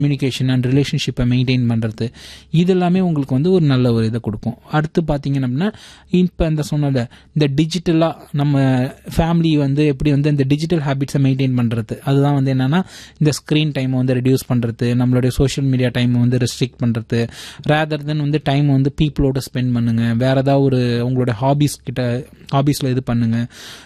communication and ரிலேஷன்ஷிப்பை maintain பண்ணுறது இது எல்லாமே உங்களுக்கு வந்து ஒரு நல்ல ஒரு இதை கொடுக்கும் அடுத்து பார்த்தீங்க அப்படின்னா இப்போ இந்த சொன்னல இந்த டிஜிட்டலாக நம்ம ஃபேமிலி வந்து எப்படி வந்து இந்த டிஜிட்டல் ஹேபிட்ஸை மெயின்டைன் பண்ணுறது அதுதான் வந்து என்னென்னா இந்த ஸ்க்ரீன் டைமை வந்து ரெடியூஸ் பண்ணுறது நம்மளுடைய சோஷியல் மீடியா டைமை வந்து ரெஸ்ட்ரிக்ட் பண்ணுறது ரேதர் தென் வந்து டைம் வந்து பீப்புளோட ஸ்பெண்ட் பண்ணுங்கள் வேறு ஏதாவது ஒரு உங்களோட ஹாபீஸ் கிட்ட ஹாபீஸில் இது பண்ணுங்கள்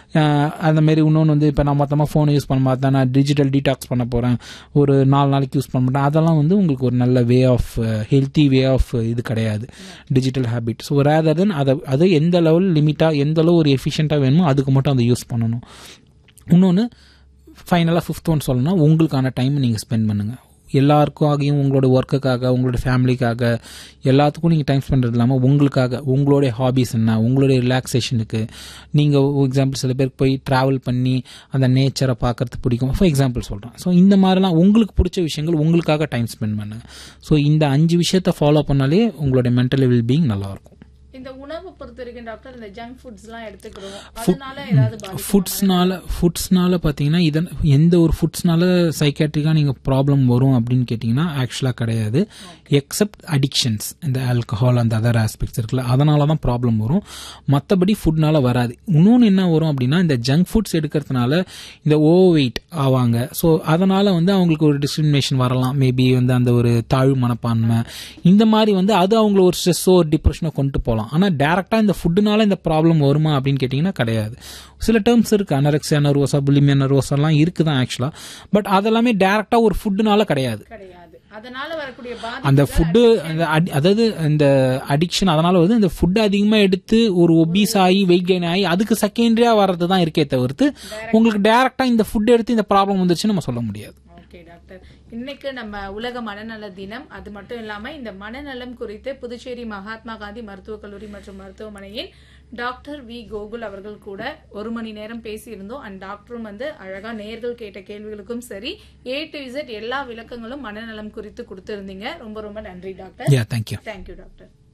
அந்த மாதிரி இன்னொன்று வந்து இப்போ நான் மொத்தமாக ஃபோன் யூஸ் பண்ண மாட்டேன் நான் டிஜிட்டல் டீடாக்ஸ் பண்ண போகிறேன் ஒரு நாலு நாளைக்கு யூஸ் பண்ண மாட்டேன் அதெல்லாம் வந்து உங்களுக்கு ஒரு நல்ல way of healthy way of இது கிடையாது digital habit so rather then அதை அது எந்த லெவல் லிமிட்டாக எந்த அளவு ஒரு எஃபிஷியண்ட்டாக வேணுமோ அதுக்கு மட்டும் அதை யூஸ் பண்ணணும் இன்னொன்று ஃபைனலாக ஃபிஃப்த் ஒன் சொல்லணும்னா உங்களுக்கான டைம் நீங்கள் ஸ்பெண்ட் பண்ணுங்கள் எல்லாருக்காகவும் உங்களோட ஒர்க்குக்காக உங்களோட ஃபேமிலிக்காக எல்லாத்துக்கும் நீங்கள் டைம் ஸ்பெண்ட் இல்லாமல் உங்களுக்காக உங்களுடைய ஹாபிஸ் என்ன உங்களுடைய ரிலாக்ஸேஷனுக்கு நீங்கள் எக்ஸாம்பிள் சில பேருக்கு போய் ட்ராவல் பண்ணி அந்த நேச்சரை பார்க்கறது பிடிக்கும் ஃபார் எக்ஸாம்பிள் சொல்கிறேன் ஸோ இந்த மாதிரிலாம் உங்களுக்கு பிடிச்ச விஷயங்கள் உங்களுக்காக டைம் ஸ்பெண்ட் பண்ணுங்க ஸோ இந்த அஞ்சு விஷயத்தை ஃபாலோ பண்ணாலே உங்களுடைய மென்டல் வெல்பீயிங் நல்லாயிருக்கும் இந்த உணவு பொறுத்த வரைக்கும் டாக்டர் இந்த ஜங்க் ஃபுட்ஸ் எல்லாம் எடுத்துக்கிறோம் அதனால ஏதாவது பாதிப்பு ஃபுட்ஸ்னால ஃபுட்ஸ்னால பார்த்தீங்கன்னா இதன் எந்த ஒரு ஃபுட்ஸ்னால சைக்காட்ரிக்காக நீங்கள் ப்ராப்ளம் வரும் அப்படின்னு கேட்டிங்கன்னா ஆக்சுவலாக கிடையாது எக்ஸப்ட் அடிக்ஷன்ஸ் இந்த ஆல்கஹால் அந்த அதர் ஆஸ்பெக்ட்ஸ் இருக்குல்ல அதனால தான் ப்ராப்ளம் வரும் மற்றபடி ஃபுட்னால வராது இன்னொன்று என்ன வரும் அப்படின்னா இந்த ஜங்க் ஃபுட்ஸ் எடுக்கிறதுனால இந்த ஓவர் வெயிட் ஆவாங்க ஸோ அதனால வந்து அவங்களுக்கு ஒரு டிஸ்கிரிமினேஷன் வரலாம் மேபி வந்து அந்த ஒரு தாழ்வு மனப்பான்மை இந்த மாதிரி வந்து அது அவங்கள ஒரு ஸ்ட்ரெஸ்ஸோ ஒரு டிப்ரெஷனோ கொண்டு போகலாம் ஆனால் டேரெக்டாக இந்த ஃபுட்டுனால இந்த ப்ராப்ளம் வருமா அப்படின்னு கேட்டிங்கன்னா கிடையாது சில டேர்ம்ஸ் இருக்குது அனரெக்சியா நர்வோசா புலிமியா நர்வோசாலாம் இருக்குது தான் ஆக்சுவலாக பட் அதெல்லாமே டேரெக்டாக ஒரு ஃபுட்டுனால கிடையாது கிடையாது அதனால வரக்கூடிய பாதிப்பு அந்த ஃபுட்டு அந்த அடி- அதாவது இந்த அடிக்ஷன் அதனால வந்து இந்த ஃபுட் அதிகமாக எடுத்து ஒரு ஒபீஸ் ஆகி வெயிட் கெயின் ஆகி அதுக்கு செகண்டரியா வர்றது தான் இருக்கே தவிர்த்து உங்களுக்கு டேரெக்டாக இந்த ஃபுட் எடுத்து இந்த ப்ராப்ளம் வந்துச்சுன்னு நம்ம சொல்ல முடியாது ஓகே டாக்டர் இன்னைக்கு நம்ம உலக மனநல தினம் அது மட்டும் இல்லாம இந்த மனநலம் குறித்து புதுச்சேரி மகாத்மா காந்தி மருத்துவக் கல்லூரி மற்றும் மருத்துவமனையின் டாக்டர் வி கோகுல் அவர்கள் கூட ஒரு மணி நேரம் பேசியிருந்தோம் அண்ட் டாக்டரும் வந்து அழகா நேர்கள் கேட்ட கேள்விகளுக்கும் சரி ஏ டு இசட் எல்லா விளக்கங்களும் மனநலம் குறித்து கொடுத்திருந்தீங்க ரொம்ப ரொம்ப நன்றி doctor yeah thank you thank you doctor